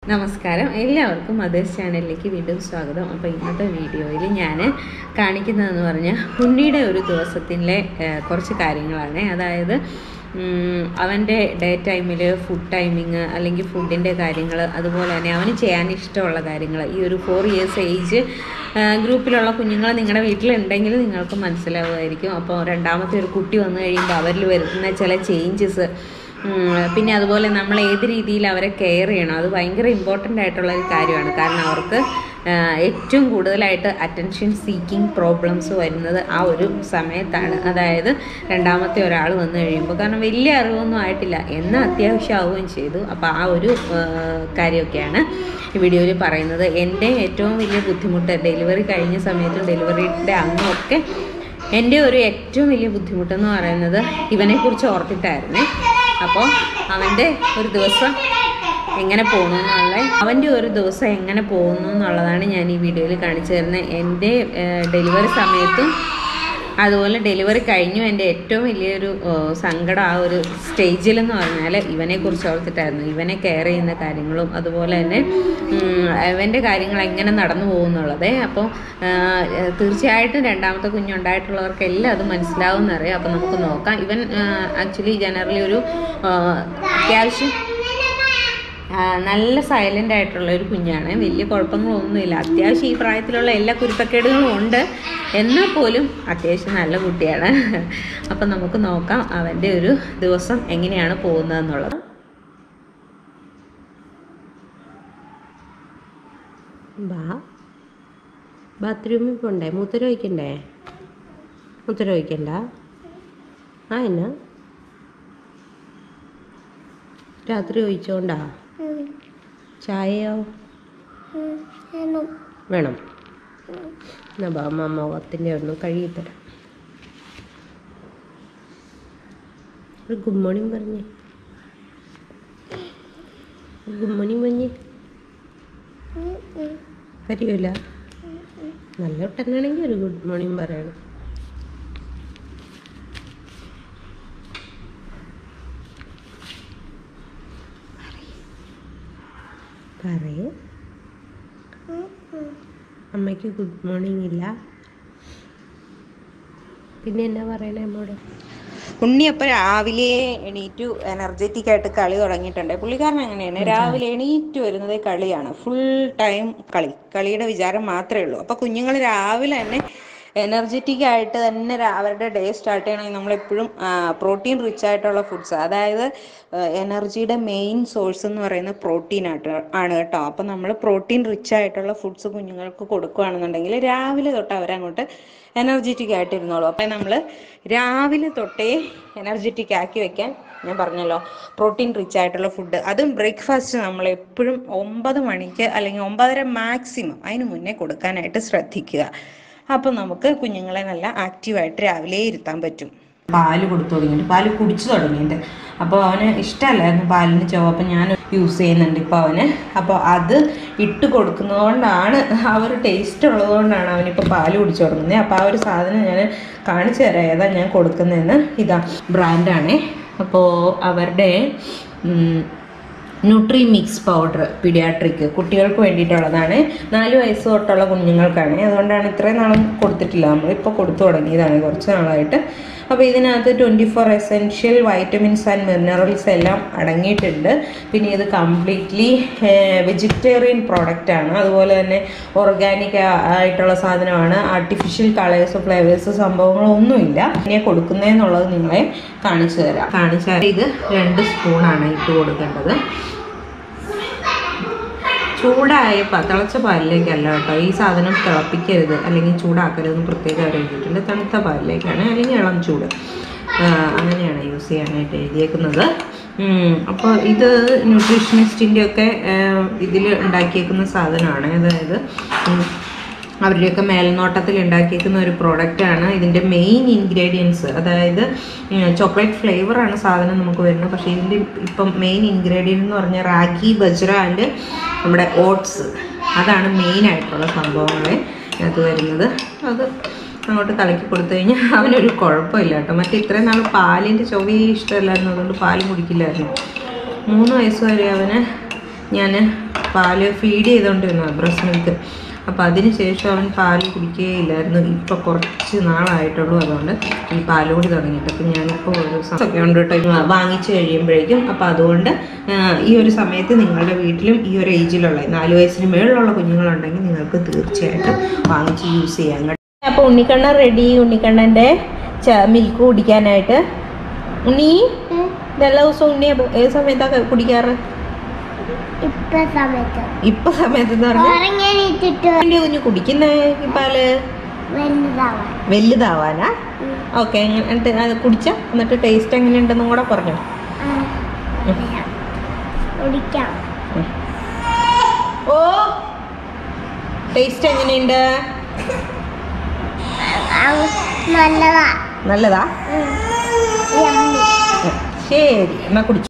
നമസ്കാരം എല്ലാവർക്കും മദേഴ്സ് ചാനലിലേക്ക് വീണ്ടും സ്വാഗതം അപ്പോൾ ഇന്നത്തെ വീഡിയോയിൽ ഞാൻ കാണിക്കുന്നതെന്ന് പറഞ്ഞാൽ ഉണ്ണിയുടെ ഒരു ദിവസത്തിലെ ഏഹ്, കുറച്ച് കാര്യങ്ങളാണ് അതായത് ഉം, അവൻ്റെ ഡേ ടൈമിൽ ഫുഡ് ടൈമിങ് അല്ലെങ്കിൽ ഫുഡിൻ്റെ കാര്യങ്ങൾ അതുപോലെ തന്നെ അവന് ചെയ്യാൻ ഇഷ്ടമുള്ള കാര്യങ്ങൾ ഈ ഒരു ഫോർ ഇയേഴ്സ് ഏജ് ഗ്രൂപ്പിലുള്ള കുഞ്ഞുങ്ങൾ നിങ്ങളുടെ വീട്ടിലുണ്ടെങ്കിൽ നിങ്ങൾക്ക് മനസ്സിലാവുമായിരിക്കും അപ്പോൾ രണ്ടാമത്തെ ഒരു കുട്ടി വന്നു കഴിയുമ്പോൾ അവരിൽ വരുന്ന ചില ചേഞ്ചസ് ഉം, പിന്നെ അതുപോലെ നമ്മൾ ഏത് രീതിയിൽ അവരെ കെയർ ചെയ്യണം അത് ഭയങ്കര ഇമ്പോർട്ടൻ്റ് ആയിട്ടുള്ള ഒരു കാര്യമാണ് കാരണം അവർക്ക് ആ, ഏറ്റവും കൂടുതലായിട്ട് അറ്റൻഷൻ സീക്കിംഗ് പ്രോബ്ലംസ് വരുന്നത് ആ ഒരു സമയത്താണ് അതായത് രണ്ടാമത്തെ ഒരാൾ വന്നു കഴിയുമ്പോൾ കാരണം വലിയ അറിവൊന്നും ആയിട്ടില്ല എന്നാൽ അത്യാവശ്യമാവുകയും ചെയ്തു അപ്പോൾ ആ ഒരു ആ, കാര്യമൊക്കെയാണ് ഈ വീഡിയോയിൽ പറയുന്നത് എൻ്റെ ഏറ്റവും വലിയ ബുദ്ധിമുട്ട് ഡെലിവറി കഴിഞ്ഞ സമയത്തും ഡെലിവറിയുടെ അന്നൊക്കെ എൻ്റെ ഒരു ഏറ്റവും വലിയ ബുദ്ധിമുട്ടെന്ന് പറയുന്നത് ഇവനെക്കുറിച്ച് ഓർത്തിട്ടായിരുന്നേ അപ്പോൾ അവൻ്റെ ഒരു ദിവസം എങ്ങനെ പോകുന്നു എന്നുള്ള അവൻ്റെ ഒരു ദിവസം എങ്ങനെ പോകുന്നു എന്നുള്ളതാണ് ഞാൻ ഈ വീഡിയോയിൽ കാണിച്ചു തരുന്നത് എൻ്റെ ഡെലിവറി സമയത്തും അതുപോലെ ഡെലിവറി കഴിഞ്ഞു എൻ്റെ ഏറ്റവും വലിയൊരു ഏഹ്, സങ്കടം ആ ഒരു സ്റ്റേജിലെന്ന് പറഞ്ഞാൽ ഇവനെ കുറിച്ച് ഓർത്തിട്ടായിരുന്നു ഇവനെ കെയർ ചെയ്യുന്ന കാര്യങ്ങളും അതുപോലെ തന്നെ ഉം, ഇവൻ്റെ കാര്യങ്ങൾ എങ്ങനെ നടന്നു പോകുന്നുള്ളത് അപ്പോൾ ഏഹ്, തീർച്ചയായിട്ടും രണ്ടാമത്തെ കുഞ്ഞുണ്ടായിട്ടുള്ളവർക്കെല്ലാം അത് മനസ്സിലാവും എന്നറിയാം അപ്പോൾ നമുക്ക് നോക്കാം ഇവൻ ആക്ച്വലി ജനറലി ഒരു ഏഹ്, അത്യാവശ്യം ആ, നല്ല സൈലൻ്റ് ആയിട്ടുള്ള ഒരു കുഞ്ഞാണ് വലിയ കുഴപ്പങ്ങളൊന്നുമില്ല അത്യാവശ്യം ഈ പ്രായത്തിലുള്ള എല്ലാ കുരുത്തക്കേടുകളും ഉണ്ട് എന്നാൽ പോലും അത്യാവശ്യം നല്ല കുട്ടിയാണ് അപ്പം നമുക്ക് നോക്കാം അവൻ്റെ ഒരു ദിവസം എങ്ങനെയാണ് പോകുന്നതെന്നുള്ളത് ബാ ബാത്റൂമിൽ പോണ്ടേ മൂത്രം ഒഴിക്കണ്ടേ മൂത്രം ഒഴിക്കണ്ട ആ എന്നാ രാത്രി ഒഴിച്ചോണ്ടാ ചായയോ വേണം എന്നാ ബാ അമ്മ മുഖത്തിൻ്റെ ഒന്ന് കഴുകിത്തരാം ഒരു ഗുഡ് മോർണിംഗ് പറഞ്ഞേ ഗുഡ് മോർണിംഗ് പറഞ്ഞേ അറിയില്ല നല്ല ഒട്ടനാണെങ്കിൽ ഒരു ഗുഡ് മോർണിംഗ് പറയണം പറയേ അമ്മയ്ക്ക് ഗുഡ് മോർണിംഗ് ഇല്ല പിന്നെ എന്നാ പറയണേ അമ്മോട് ഉണ്ണി അപ്പൊ രാവിലെ എണീറ്റു എനർജറ്റിക് ആയിട്ട് കളി തുടങ്ങിയിട്ടുണ്ട് പുള്ളിക്കാരൻ അങ്ങനെയാണ് രാവിലെ എണീറ്റ് വരുന്നത് കളിയാണ് ഫുൾ ടൈം കളി കളിയുടെ വിചാരം മാത്രമേ ഉള്ളൂ അപ്പൊ കുഞ്ഞുങ്ങൾ രാവിലെ തന്നെ എനർജറ്റിക് ആയിട്ട് തന്നെ രാ- അവരുടെ ഡേ സ്റ്റാർട്ട് ചെയ്യണമെങ്കിൽ നമ്മൾ എപ്പോഴും പ്രോട്ടീൻ റിച്ച് ആയിട്ടുള്ള ഫുഡ്സ് അതായത് എനർജിയുടെ മെയിൻ സോഴ്സ് എന്ന് പറയുന്നത് പ്രോട്ടീൻ ആയിട്ട് ആണ് കേട്ടോ അപ്പം നമ്മൾ പ്രോട്ടീൻ റിച്ച് ആയിട്ടുള്ള ഫുഡ്സ് കുഞ്ഞുങ്ങൾക്ക് കൊടുക്കുകയാണെന്നുണ്ടെങ്കിൽ രാവിലെ തൊട്ട് അവരങ്ങോട്ട് എനർജറ്റിക് ആയിട്ട് ഇരുന്നോളൂ അപ്പം നമ്മൾ രാവിലെ തൊട്ടേ എനർജറ്റിക് ആക്കി വെക്കാൻ ഞാൻ പറഞ്ഞല്ലോ പ്രോട്ടീൻ റിച്ച് ആയിട്ടുള്ള ഫുഡ് അതും ബ്രേക്ക്ഫാസ്റ്റ് നമ്മൾ എപ്പോഴും ഒമ്പത് മണിക്ക് അല്ലെങ്കിൽ ഒമ്പതര മാക്സിമം അതിന് മുന്നേ കൊടുക്കാനായിട്ട് ശ്രദ്ധിക്കുക അപ്പം നമുക്ക് കുഞ്ഞുങ്ങളെ നല്ല ആക്റ്റീവായിട്ട് രാവിലെ ഇരുത്താൻ പറ്റും പാല് കൊടുത്തു തുടങ്ങിയിട്ട് പാല് കുടിച്ചു തുടങ്ങിയിട്ട് അപ്പോൾ അവന് ഇഷ്ടമല്ലായിരുന്നു പാലിന് ചുവ അപ്പം ഞാൻ യൂസ് ചെയ്യുന്നുണ്ട് ഇപ്പോൾ അവന് അപ്പോൾ അത് ഇട്ട് കൊടുക്കുന്നതുകൊണ്ടാണ് ആ ഒരു ടേസ്റ്റ് ഉള്ളതുകൊണ്ടാണ് അവനിപ്പോൾ പാല് കുടിച്ചു തുടങ്ങുന്നത് അപ്പോൾ ആ ഒരു സാധനം ഞാൻ കാണിച്ചു തരാം ഏതാ ഞാൻ കൊടുക്കുന്നതെന്ന് ഇതാ ബ്രാൻഡാണേ അപ്പോൾ അവരുടെ ഉം, ന്യൂട്രി മിക്സ് പൗഡർ പീഡിയാട്രിക് കുട്ടികൾക്ക് വേണ്ടിയിട്ടുള്ളതാണ് നാല് വയസ്സ് തൊട്ടുള്ള കുഞ്ഞുങ്ങൾക്കാണ് അതുകൊണ്ടാണ് ഇത്രയും നാളും കൊടുത്തിട്ടില്ല നമ്മളിപ്പോൾ കൊടുത്തു തുടങ്ങിയതാണ് കുറച്ച് നാളായിട്ട് അപ്പോൾ ഇതിനകത്ത് twenty four essential vitamins and minerals എല്ലാം അടങ്ങിയിട്ടുണ്ട് പിന്നെ ഇത് കംപ്ലീറ്റ്ലി വെജിറ്റേറിയൻ പ്രോഡക്റ്റ് ആണ് അതുപോലെ തന്നെ ഓർഗാനിക് ആയിട്ടുള്ള സാധനമാണ് ആർട്ടിഫിഷ്യൽ കളേഴ്സ് ഫ്ലേവേഴ്സ് സംഭവങ്ങളൊന്നുമില്ല ഇങ്ങനെ കൊടുക്കുന്നതെന്നുള്ളത് നിങ്ങളെ കാണിച്ചു തരാം കാണിച്ചു തരാം ഇത് രണ്ട് സ്പൂണാണ് ഇട്ട് കൊടുക്കേണ്ടത് ചൂടായ പ- തിളച്ച പാലിലേക്കല്ല കേട്ടോ ഈ സാധനം തിളപ്പിക്കരുത് അല്ലെങ്കിൽ ചൂടാക്കരുതെന്ന് പ്രത്യേകം അവർ എഴുതിയിട്ടുണ്ട് തണുത്ത പാലിലേക്കാണ് അല്ലെങ്കിൽ ഇളം ചൂട് ആ, അങ്ങനെയാണ് യൂസ് ചെയ്യാനായിട്ട് എഴുതിയേക്കുന്നത് അപ്പോൾ ഇത് ന്യൂട്രീഷനിസ്റ്റിൻ്റെ ഒക്കെ ഇതിൽ ഉണ്ടാക്കിയേക്കുന്ന സാധനമാണ് അതായത് ഉം, അവരുടെയൊക്കെ മേൽനോട്ടത്തിൽ ഉണ്ടാക്കിയേക്കുന്ന ഒരു പ്രോഡക്റ്റാണ് ഇതിൻ്റെ മെയിൻ ഇൻഗ്രീഡിയൻസ് അതായത് ചോക്ലേറ്റ് ഫ്ലേവറാണ് സാധനം നമുക്ക് വരുന്നത് പക്ഷേ ഇതിൻ്റെ ഇപ്പം മെയിൻ ഇൻഗ്രീഡിയൻ്റ് എന്ന് പറഞ്ഞാൽ റാഗി ബജ്ര ആൻഡ് നമ്മുടെ ഓട്സ് അതാണ് മെയിൻ ആയിട്ടുള്ള സംഭവങ്ങൾ അത് വരുന്നത് അത് അങ്ങോട്ട് കലക്കി കൊടുത്തു കഴിഞ്ഞാൽ അവനൊരു കുഴപ്പമില്ല കേട്ടോ മറ്റേ ഇത്രയും നാൾ പാലിൻ്റെ ചൊവ്വയെ ഇഷ്ടമല്ലായിരുന്നു അതുകൊണ്ട് പാലും കുടിക്കില്ലായിരുന്നു മൂന്ന് വയസ്സ് വരെ അവന് ഞാൻ പാല് ഫീഡ് ചെയ്തുകൊണ്ടിരുന്ന ബ്രസ്റ്റ് മിൽക്ക് അപ്പോൾ അതിന് ശേഷം അവൻ പാല് കുടിക്കുകയില്ലായിരുന്നു ഇപ്പോൾ കുറച്ച് നാളായിട്ടുള്ളൂ അതുകൊണ്ട് ഈ പാല് കൂടി തുടങ്ങിയിട്ട് അപ്പം ഞാനിപ്പോൾ ഒരു ഒക്കെ ഉണ്ട് കേട്ടോ ഇത് വാങ്ങിച്ച് കഴിയുമ്പോഴേക്കും അപ്പോൾ അതുകൊണ്ട് ആ, ഈ ഒരു സമയത്ത് നിങ്ങളുടെ വീട്ടിലും ഈ ഒരു ഏജിലുള്ള നാല് വയസ്സിന് മേളിലുള്ള കുഞ്ഞുങ്ങളുണ്ടെങ്കിൽ നിങ്ങൾക്ക് തീർച്ചയായിട്ടും വാങ്ങിച്ച് യൂസ് ചെയ്യാൻ കേട്ടോ അപ്പോൾ ഉണ്ണിക്കണ്ണൻ റെഡി ഉണ്ണിക്കണ്ണൻ്റെ മിൽക്ക് കുടിക്കാനായിട്ട് ഉണ്ണി എല്ലാ ദിവസവും ഉണ്ണി ഏത് സമയത്താണ് കുടിക്കാറ് ഇപ്പൊ സമയത്ത് ഇപ്പൊ സമയത്ത് എന്ന് പറഞ്ഞാൽ ഉറങ്ങാനിട്ടിട്ട് എന്റെ കുഞ്ഞു കുടിക്കുന്ന ഈ പാല് വലുതാവാൻ വലുതാവാനാ ഓക്കെ എന്നിട്ട് അത് കുടിച്ച എന്നിട്ട് ടേസ്റ്റ് എങ്ങനെയുണ്ടെന്നും കൂടെ പറഞ്ഞു ആ, കുടിക്കാം ഓ ടേസ്റ്റ് എങ്ങനെയുണ്ട് ആ, നല്ലതാ നല്ലതാ ഉം. Yummy. ഉം, ശരി എന്നാ കുടിച്ചു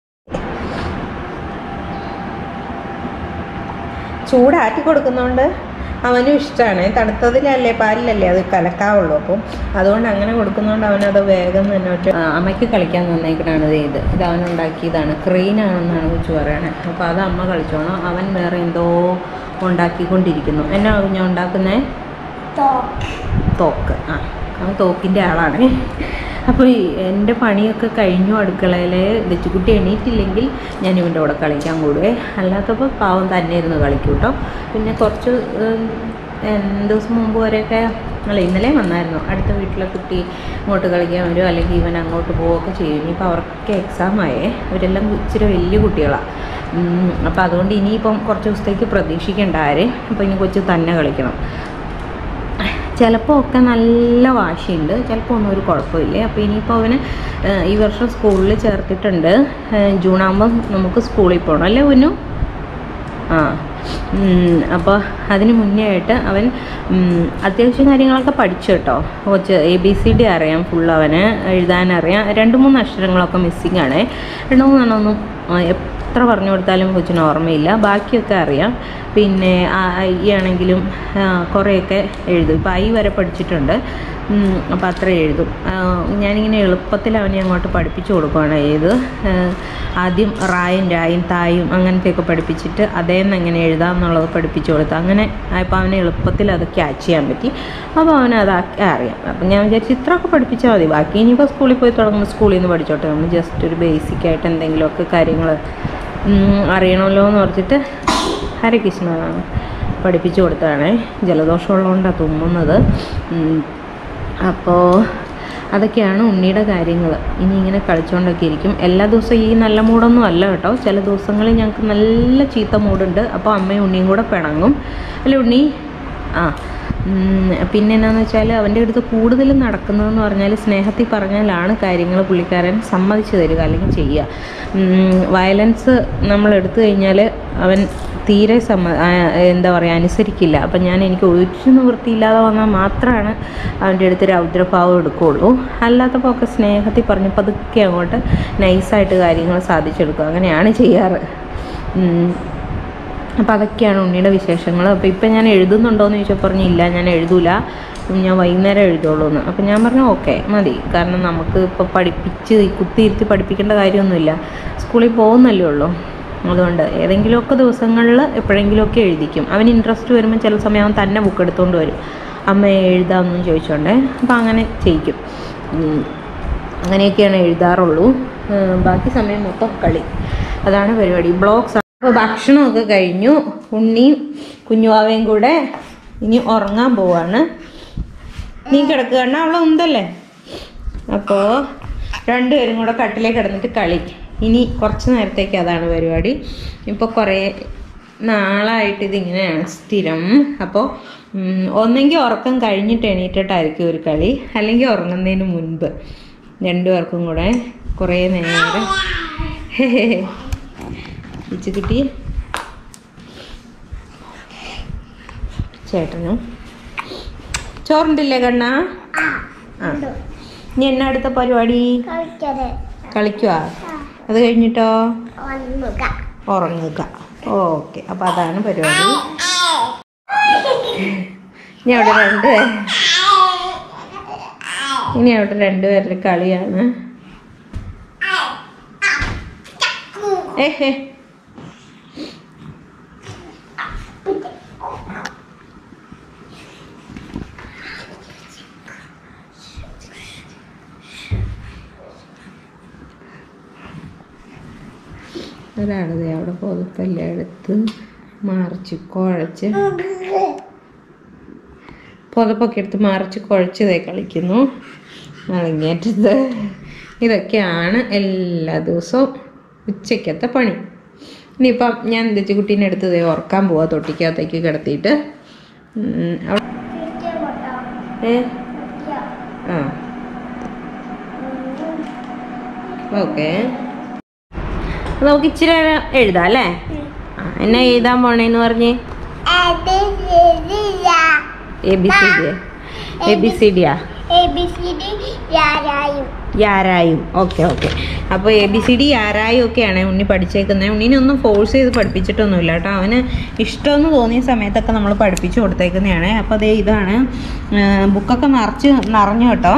ചൂടാറ്റി കൊടുക്കുന്നോണ്ട് അവനും ഇഷ്ടമാണ് തണുത്തതിലല്ലേ പാലിലല്ലേ അത് കലക്കാവുള്ളൂ അപ്പം അതുകൊണ്ട് അങ്ങനെ കൊടുക്കുന്നതുകൊണ്ട് അവനത് വേഗം തന്നെ ഒറ്റ ആ, അമ്മയ്ക്ക് കളിക്കാൻ തന്നേക്കണാണ് ഇത് ഇത് ഇത് അവൻ ഉണ്ടാക്കിയതാണ് ക്രെയിനാണെന്നാണ് കൊച്ചു പറയണത് അപ്പോൾ അത് അമ്മ കളിച്ചോണം അവൻ വേറെ എന്തോ ഉണ്ടാക്കിക്കൊണ്ടിരിക്കുന്നു എന്നാ ഞാൻ ഉണ്ടാക്കുന്നേ തോക്ക് ആ അവൻ തോക്കിൻ്റെ ആളാണ് അപ്പോൾ ഈ എൻ്റെ പണിയൊക്കെ കഴിഞ്ഞു അടുക്കളയിൽ ദച്ചുകുട്ടി എണീറ്റില്ലെങ്കിൽ ഞാൻ ഇവൻ്റെ കൂടെ കളിക്കാൻ കൂടുവേ അല്ലാത്തപ്പോൾ പാവം തന്നെ ഇരുന്ന് കളിക്കും കേട്ടോ പിന്നെ കുറച്ച് ഉം, രണ്ട് ദിവസം മുമ്പ് വരെയൊക്കെ അല്ല ഇന്നലെ വന്നായിരുന്നു അടുത്ത വീട്ടിലെ കുട്ടി ഇങ്ങോട്ട് കളിക്കാൻ വരും അല്ലെങ്കിൽ ഇവൻ അങ്ങോട്ട് പോവുകയൊക്കെ ചെയ്യും ഇനിയിപ്പോൾ അവർക്കൊക്കെ എക്സാം ആയേ അവരെല്ലാം ഇച്ചിരി വലിയ കുട്ടികളാണ് അപ്പോൾ അതുകൊണ്ട് ഇനിയിപ്പം കുറച്ച് ദിവസത്തേക്ക് പ്രതീക്ഷിക്കേണ്ട ആര് അപ്പോൾ ഇനി കൊച്ചു തന്നെ കളിക്കണം ചിലപ്പോൾ ഒക്കെ നല്ല വാശിയുണ്ട് ചിലപ്പോൾ ഒന്നും ഒരു കുഴപ്പമില്ല അപ്പോൾ ഇനിയിപ്പോൾ അവന് ഏഹ്, ഈ വർഷം സ്കൂളിൽ ചേർത്തിട്ടുണ്ട് ഏഹ്, ജൂൺ ആകുമ്പം നമുക്ക് സ്കൂളിൽ പോകണം അല്ലേ ഉന്നു ആ അപ്പോൾ അതിന് മുന്നേ ആയിട്ട് അവൻ ഉം, അത്യാവശ്യം കാര്യങ്ങളൊക്കെ പഠിച്ചു കേട്ടോ കുറച്ച് എ ബി സി ഡി അറിയാം ഫുൾ അവന് എഴുതാനറിയാം രണ്ട് മൂന്ന് അക്ഷരങ്ങളൊക്കെ മിസ്സിങ് ആണ് രണ്ട് മൂന്നെണ്ണമൊന്നും ആ, എത്ര പറഞ്ഞു കൊടുത്താലും കൊച്ചിന് ഓർമ്മയില്ല ബാക്കിയൊക്കെ അറിയാം പിന്നെ ആ, ഈ ആണെങ്കിലും ആ, കുറേയൊക്കെ എഴുതും ഇപ്പോൾ ഐ വരെ പഠിച്ചിട്ടുണ്ട് അപ്പോൾ അത്ര എഴുതും ആ, ഞാനിങ്ങനെ എളുപ്പത്തിൽ അവനെ അങ്ങോട്ട് പഠിപ്പിച്ചു കൊടുക്കുകയാണ് ഏത് ആദ്യം റായും രായും തായും അങ്ങനത്തെയൊക്കെ പഠിപ്പിച്ചിട്ട് അതേന്ന് എങ്ങനെ എഴുതാം എന്നുള്ളത് പഠിപ്പിച്ചു കൊടുത്തു അങ്ങനെ ഇപ്പോൾ അവനെ എളുപ്പത്തിൽ അത് ക്യാച്ച് ചെയ്യാൻ പറ്റി അപ്പോൾ അവന് അത് അറിയാം അപ്പം ഞാൻ വിചാരിച്ചു ഇത്രയൊക്കെ പഠിപ്പിച്ചാൽ മതി ബാക്കി ഇനിയിപ്പോൾ സ്കൂളിൽ പോയി തുടങ്ങുമ്പോൾ സ്കൂളിൽ നിന്ന് പഠിച്ചോട്ടെ നമ്മൾ ജസ്റ്റ് ഒരു ബേസിക് ആയിട്ട് എന്തെങ്കിലുമൊക്കെ കാര്യങ്ങൾ അറിയണമല്ലോ എന്ന് ഓർത്തിട്ട് ഹരകൃഷ്ണനാണ് പഠിപ്പിച്ചു കൊടുത്തതാണ് ജലദോഷമുള്ളതുകൊണ്ടാണ് തുമ്മുന്നത് ഉം. അപ്പോൾ അതൊക്കെയാണ് ഉണ്ണിയുടെ കാര്യങ്ങൾ ഇനി ഇങ്ങനെ കളിച്ചുകൊണ്ടൊക്കെ ഇരിക്കും എല്ലാ ദിവസവും ഈ നല്ല മൂടൊന്നും അല്ല കേട്ടോ ചില ദിവസങ്ങളിൽ ഞങ്ങൾക്ക് നല്ല ചീത്ത മൂടുണ്ട് അപ്പോൾ അമ്മയും ഉണ്ണിയും കൂടെ പിണങ്ങും അല്ലേ ഉണ്ണി ആ ഉം, പിന്നെ എന്നാന്ന് വെച്ചാൽ അവൻ്റെ അടുത്ത് കൂടുതലും നടക്കുന്നതെന്ന് പറഞ്ഞാൽ സ്നേഹത്തിൽ പറഞ്ഞാലാണ് കാര്യങ്ങൾ പുള്ളിക്കാരൻ സമ്മതിച്ചു തരിക അല്ലെങ്കിൽ ചെയ്യുക വയലൻസ് നമ്മൾ എടുത്തു കഴിഞ്ഞാൽ അവൻ തീരെ സമ്മ ആ, എന്താ പറയുക അനുസരിക്കില്ല അപ്പം ഞാൻ എനിക്ക് ഒരു നിവൃത്തിയില്ലാതെ വന്നാൽ മാത്രമാണ് അവൻ്റെ അടുത്ത് രൗദ്രഭാവം എടുക്കുകയുള്ളൂ അല്ലാത്തപ്പോൾ ഒക്കെ സ്നേഹത്തിൽ പറഞ്ഞ് പതുക്കെ അങ്ങോട്ട് നൈസായിട്ട് കാര്യങ്ങൾ സാധിച്ചെടുക്കുക അങ്ങനെയാണ് ചെയ്യാറ് ഉം. അപ്പോൾ അതൊക്കെയാണ് ഉണ്ണിയുടെ വിശേഷങ്ങൾ അപ്പോൾ ഇപ്പം ഞാൻ എഴുതുന്നുണ്ടോ എന്ന് ചോദിച്ചാൽ പറഞ്ഞു ഇല്ല ഞാൻ എഴുതൂല ഞാൻ വൈകുന്നേരം എഴുതുള്ളൂ എന്ന് അപ്പം ഞാൻ പറഞ്ഞു ഓക്കെ മതി കാരണം നമുക്ക് ഇപ്പോൾ പഠിപ്പിച്ച് കുത്തിയിരുത്തി പഠിപ്പിക്കേണ്ട കാര്യമൊന്നുമില്ല സ്കൂളിൽ പോകുന്നല്ലേ ഉള്ളൂ അതുകൊണ്ട് ഏതെങ്കിലുമൊക്കെ ദിവസങ്ങളിൽ എപ്പോഴെങ്കിലുമൊക്കെ എഴുതിക്കും അവന് ഇൻട്രസ്റ്റ് വരുമ്പോൾ ചില സമയം അവൻ തന്നെ ബുക്ക് എടുത്തുകൊണ്ട് വരും അമ്മ എഴുതാമെന്ന് ചോദിച്ചോണ്ടേ അപ്പോൾ അങ്ങനെ ചെയ്യിക്കും ഉം. അങ്ങനെയൊക്കെയാണ് എഴുതാറുള്ളൂ ഉം, ബാക്കി സമയം മൊത്തം കളി അതാണ് പരിപാടി ബ്ലോഗ്സ് അപ്പോൾ ഭക്ഷണമൊക്കെ കഴിഞ്ഞു ഉണ്ണിയും കുഞ്ഞുവാവയും കൂടെ ഇനി ഉറങ്ങാൻ പോവാണ് നീ കിടക്കുക കാരണം അവളെ ഉന്തല്ലേ അപ്പോൾ രണ്ടുപേരും കൂടെ കട്ടിലേക്ക് കിടന്നിട്ട് കളി ഇനി കുറച്ച് നേരത്തേക്ക് അതാണ് പരിപാടി ഇപ്പോൾ കുറേ നാളായിട്ട് ഇതിങ്ങനെയാണ് സ്ഥിരം അപ്പോൾ ഒന്നെങ്കിൽ ഉറക്കം കഴിഞ്ഞിട്ട് എണീറ്റിട്ടായിരിക്കും ഒരു കളി അല്ലെങ്കിൽ ഉറങ്ങുന്നതിന് മുൻപ് രണ്ടുപേർക്കും കൂടെ കുറേ നേരം കിട്ടി ചേട്ടനും ചോറുണ്ടില്ലേ കണ്ണ ആ ഇനി എന്നാ അടുത്ത പരിപാടി കളിക്കരുത് കളിക്കുക അത് കഴിഞ്ഞിട്ടോ ഒന്നുക ഉറങ്ങുക ഓക്കെ അപ്പം അതാണ് പരിപാടി ഇനി അവിടെ രണ്ട് പേ- ഇനി അവിടെ രണ്ടുപേരുടെ കളിയാണ് ഏഹേ ഒരാളത് അവിടെ പുതുപ്പെല്ലാം എടുത്ത് മറിച്ച് കുഴച്ച് പുതപ്പൊക്കെ എടുത്ത് മറിച്ച് കുഴച്ച് ദേ കളിക്കുന്നു അളങ്ങേറ്റത് ഇതൊക്കെയാണ് എല്ലാ ദിവസവും ഉച്ചയ്ക്കത്തെ പണി ഇനിയിപ്പം ഞാൻ കുട്ടീനെ എടുത്ത് ദേ ഉറക്കാൻ പോവാ തൊട്ടിക്കകത്തേക്ക് കിടത്തിയിട്ട് ഉം, അവ- ഏ ആ ഓക്കെ നമുക്ക് ഇച്ചിരി നേരം എഴുതാം അല്ലേ ആ, എന്നാ എഴുതാൻ പോണേന്ന് പറഞ്ഞ് അത് ശരിയാ A B C D A B C ഡിയാ എ ബി സി ഡി യാരായും യാരായും ഓക്കെ ഓക്കെ അപ്പോൾ എ ബി സി ഡി യാരായും ഒക്കെയാണ് ഉണ്ണി പഠിച്ചേക്കുന്നത് ഉണ്ണിനൊന്നും ഫോഴ്സ് ചെയ്ത് പഠിപ്പിച്ചിട്ടൊന്നുമില്ല കേട്ടോ അവന് ഇഷ്ടമെന്ന് തോന്നിയ സമയത്തൊക്കെ നമ്മൾ പഠിപ്പിച്ചു കൊടുത്തേക്കുന്നതാണ് അപ്പോൾ അതേ ഇതാണ് ബുക്കൊക്കെ നിറച്ച് നിറഞ്ഞു കേട്ടോ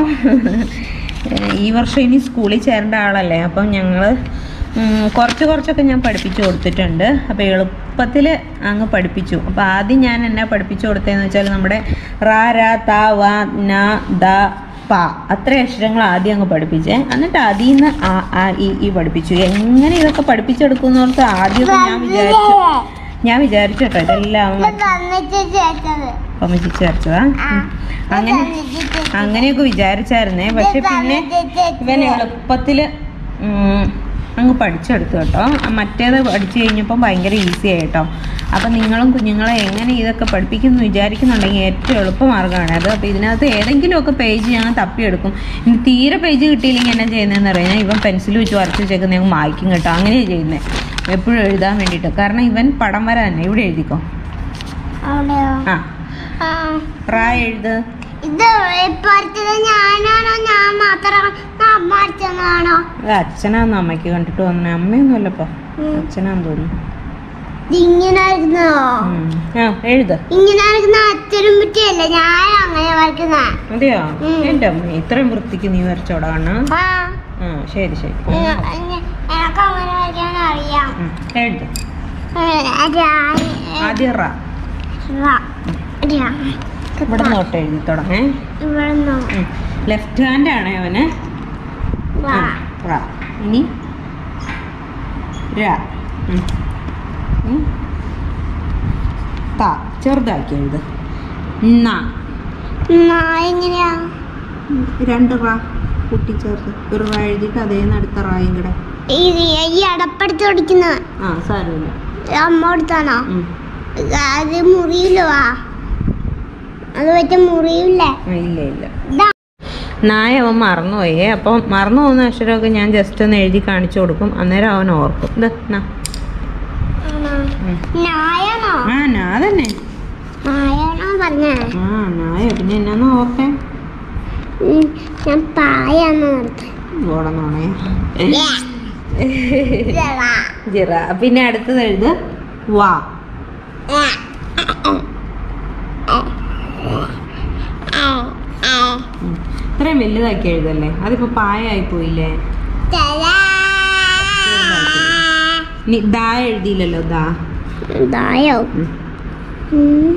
ഈ വർഷം ഇനി സ്കൂളിൽ ചേരേണ്ട ആളല്ലേ അപ്പം ഞങ്ങൾ കുറച്ച് കുറച്ചൊക്കെ ഞാൻ പഠിപ്പിച്ചു കൊടുത്തിട്ടുണ്ട് അപ്പോൾ എളുപ്പത്തിൽ അങ്ങ് പഠിപ്പിച്ചു അപ്പോൾ ആദ്യം ഞാൻ എന്നാ പഠിപ്പിച്ചു കൊടുത്തതെന്ന് വെച്ചാൽ നമ്മുടെ റാ രാ ത വ ന ദ പ അത്ര അക്ഷരങ്ങൾ ആദ്യം അങ്ങ് പഠിപ്പിച്ചേ എന്നിട്ട് അതിൽ നിന്ന് ആ ആ ഇ ഈ പഠിപ്പിച്ചു എങ്ങനെ ഇതൊക്കെ പഠിപ്പിച്ചെടുക്കുന്നവർക്ക് ആദ്യമൊക്കെ ഞാൻ വിചാരിച്ചു ഞാൻ വിചാരിച്ചു കേട്ടോ ഇതെല്ലാം തന്നിട്ട് ചേച്ചത് അമ്മച്ചി ചേർച്ചതാ ഉം. അങ്ങനെ അങ്ങനെയൊക്കെ വിചാരിച്ചായിരുന്നേ പക്ഷെ പിന്നെ ഇവൻ എളുപ്പത്തിൽ അങ്ങ് പഠിച്ചെടുത്തു കേട്ടോ മറ്റേത് പഠിച്ചു കഴിഞ്ഞപ്പോൾ ഭയങ്കര ഈസി ആയി കേട്ടോ അപ്പം നിങ്ങളും കുഞ്ഞുങ്ങളെ എങ്ങനെ ഇതൊക്കെ പഠിപ്പിക്കുന്നു വിചാരിക്കുന്നുണ്ടെങ്കിൽ ഏറ്റവും എളുപ്പ മാർഗ്ഗമാണ് അത് അപ്പോൾ ഇതിനകത്ത് ഏതെങ്കിലുമൊക്കെ പേജ് ഞങ്ങൾ തപ്പിയെടുക്കും ഇനി തീരെ പേജ് കിട്ടിയില്ലെങ്കിൽ എന്നാ ചെയ്യുന്നതെന്ന് അറിയാം ഇവൻ പെൻസിൽ വെച്ച് വരച്ച് വെച്ചേക്കുന്ന ഞങ്ങൾ മായ്ക്കും കേട്ടോ അങ്ങനെയാണ് ചെയ്യുന്നത് എപ്പോഴും എഴുതാൻ വേണ്ടിയിട്ട് കാരണം ഇവൻ പടം വര തന്നെ ഇവിടെ എഴുതിക്കോ അവിടെയോ ആ ആ റാ എഴുത് ഇത് ഇപ്പോഴത്തത് ഞാനാണോ ഞാൻ മാത്രം അമ്മ അച്ഛനാണോ അത് അച്ഛനാന്ന് അമ്മയ്ക്ക് കണ്ടിട്ട് വന്നേ അമ്മയൊന്നുമല്ലപ്പോ അച്ഛനാന്ന് തോന്നുന്നു ഇങ്ങനായിരുന്നോ ഉം. ആ എഴുത് ഇങ്ങനായിരിക്കുന്ന അച്ഛനും പറ്റിയല്ല ഞാൻ അങ്ങനെ വരക്കുന്ന അതെയോ ഉം. എന്റെ അമ്മ ഇത്രയും വൃത്തിക്ക് നീ വരച്ചോടാ കണ്ണ ആ ആ ശരി ശരി എ- എ- എനക്ക് അങ്ങനെ വരയ്ക്കാൻ അറിയാം ഉം. എഴുത് ഏ, രാ- ആദ്യം റ രാ- രാ. ഇവിടെ നോട്ട് എഴുതി തുടങ്ങേ ഇവിടുന്നോ ലെഫ്റ്റ് ഹാൻഡ് ആണ് അവന് വാ ആ, റ ഇനി ര ഉം. ഉം. ത ചെറുതാക്കി എഴുത് ന നാ എങ്ങനെയാ രണ്ട് റാ കൂട്ടിച്ചേർത്ത് ഒരു റാ എഴുതിയിട്ട് അതേ അടുത്ത റായും കൂടെ ഇത് ഈ അടപ്പെടുത്ത് ഓടിക്കുന്ന ആ സാരമില്ല അമ്മ കൊടുത്താണോ ഉം. അത് മുറിയില്ലോ അത് പറ്റ മുറിയില്ലേ ആ, ഇല്ല ഇല്ല ഇതാ നായ അവൻ മറന്നുപോയേ അപ്പം മറന്നു പോകുന്ന അക്ഷരമൊക്കെ ഞാൻ ജസ്റ്റ് ഒന്ന് എഴുതി കാണിച്ചു കൊടുക്കും അന്നേരം അവൻ ഓർക്കും ഇത് നാ. ആണോ? ഉം. നായാണോ ആ നാ തന്നെ നായാണോ പറഞ്ഞേ ആ നായ പിന്നെ എന്നാന്ന് ഓർത്തേ ഉം, ഞാൻ പായാന്ന് ഓർത്തെ. ഓടന്നോണേ ഇതെടാ. ജിറ പിന്നെ അടുത്തത് എഴുത് വാ ഉം. ഇത്രയും വലുതാക്കി എഴുതല്ലേ അതിപ്പോ പായായി പോയില്ലേ തരാ. ഇനി ദാ എഴുതിയില്ലല്ലോ ദാ ദായോ ഉം. ഉം.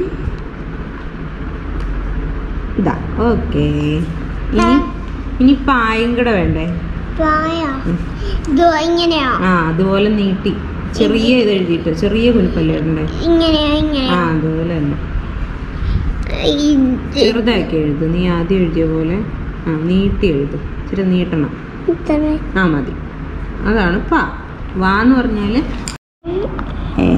ഇതാ ഓക്കെ ഇനി ഇനി പായും കൂടെ വേണ്ടേ പായോ ഉം. ഇത് ഇങ്ങനെയോ ആ അതുപോലെ നീട്ടി ചെറിയ ഇത് എഴുതിയിട്ട് ചെറിയ കുലിപ്പല്ലേ ഇടണ്ടേ ഇങ്ങനെയോ ആ ഇങ്ങനെയോ അതുപോലെ തന്നെ ഇത് ചെറുതാക്കി എഴുത് നീ ആദ്യം എഴുതിയ പോലെ ആ നീട്ടി എഴുത് ഇച്ചിരി നീട്ടണം ഇത്ര ആ മതി അതാണ് പ വാ എന്ന് പറഞ്ഞാല് ഏ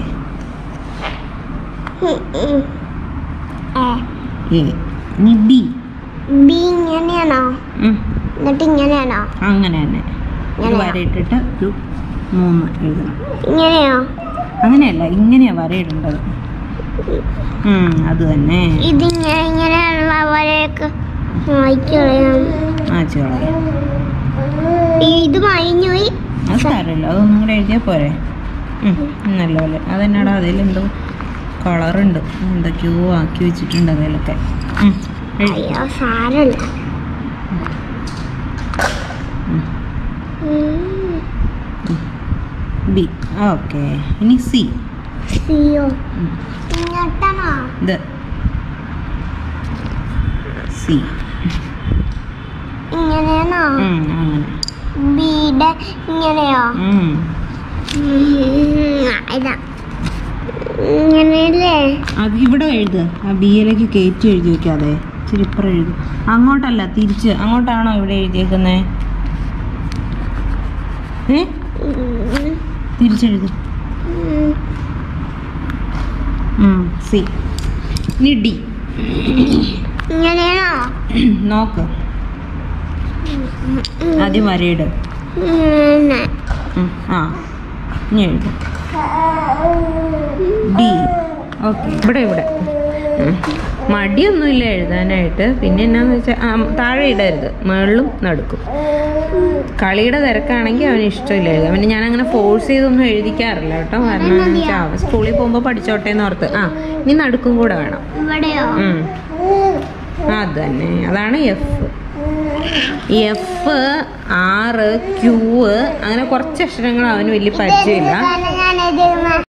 ഉം, ഉം. ഏ, ഏ ഇനി ബി ബി ഇങ്ങനെയാണോ ഉം, എന്നിട്ട് ഇങ്ങനെയാണോ അങ്ങനെ തന്നെ ഒരു ഇങ്ങനെയാ? വരയിട്ടിട്ട് ഒരു മൂന്ന് എഴുതണം ഇങ്ങനെയോ അങ്ങനെയല്ല ഇങ്ങനെയാ വരയിടേണ്ടത് ഉം, അത് തന്നെ ഇതിങ്ങനെ ഇങ്ങനെയുള്ള വരെയൊക്കെ മായ്ക്കളയാം ആ ചോളയാ ഇത് മഴിഞ്ഞു പോയി അത് സാരമില്ല അതൊന്നും കൂടെ എഴുതിയാൽ പോരെ ഉം, നല്ലപോലെ അതെന്നാടാ അതിലെന്തോ കളറുണ്ട് എന്തൊക്കെയോ ആക്കി വെച്ചിട്ടുണ്ട് അതിലൊക്കെ ഉം, എഴുതി. അയ്യോ സാരല്ല ഉം. ഉം. ബി ഓക്കെ ഇനി സി സിയോ ഇങ്ങോട്ടാണോ ഇത് സി ഇങ്ങനെയാണോ അങ്ങനെ ബീഡ് ഇങ്ങനെയോ ഉം. ഉം, ഇതാ ഇങ്ങനെയല്ലേ അത് ഇവിടെ എഴുതുക ആ ബി എയിലേക്ക് കയറ്റി എഴുതി വെക്കാതെ ഇച്ചിരി ഇപ്പുറം എഴുതും അങ്ങോട്ടല്ല തിരിച്ച് അങ്ങോട്ടാണോ ഇവിടെ എഴുതിയേക്കുന്നേ ഏ ഉം, തിരിച്ചെഴുതും ഉം. സി ഇനി ഡി ഇങ്ങനെയാണോ നോക്ക് ആദ്യം വരയിട് ഇങ്ങനെ ഉം, ആ ഇനി എഴുതും ഡി ഓക്കെ ഇവിടെ ഇവിടെ ഉം. മടിയൊന്നുമില്ല എഴുതാനായിട്ട് പിന്നെ എന്നാന്ന് വെച്ചാൽ ആ താഴെ ഇടരുത് മുകളിലും നടുക്കും കളിയുടെ തിരക്കാണെങ്കിൽ അവന് ഇഷ്ടമില്ല എഴുതാൻ പിന്നെ ഞാൻ അങ്ങനെ ഫോഴ്സ് ചെയ്തൊന്നും എഴുതിക്കാറില്ല കേട്ടോ കാരണം എന്ന് വെച്ചാൽ അവൻ സ്കൂളിൽ പോകുമ്പോൾ പഠിച്ചോട്ടെ എന്ന് ഓർത്ത് ആ ഇനി നടുക്കും കൂടെ വേണം ഇവിടെയോ ഉം. അത് തന്നെ അതാണ് എഫ് എഫ് ആറ് ക്യൂ അങ്ങനെ കുറച്ച് അക്ഷരങ്ങൾ അവന് വലിയ പരിചയമില്ല ഞാൻ എഴുതുന്ന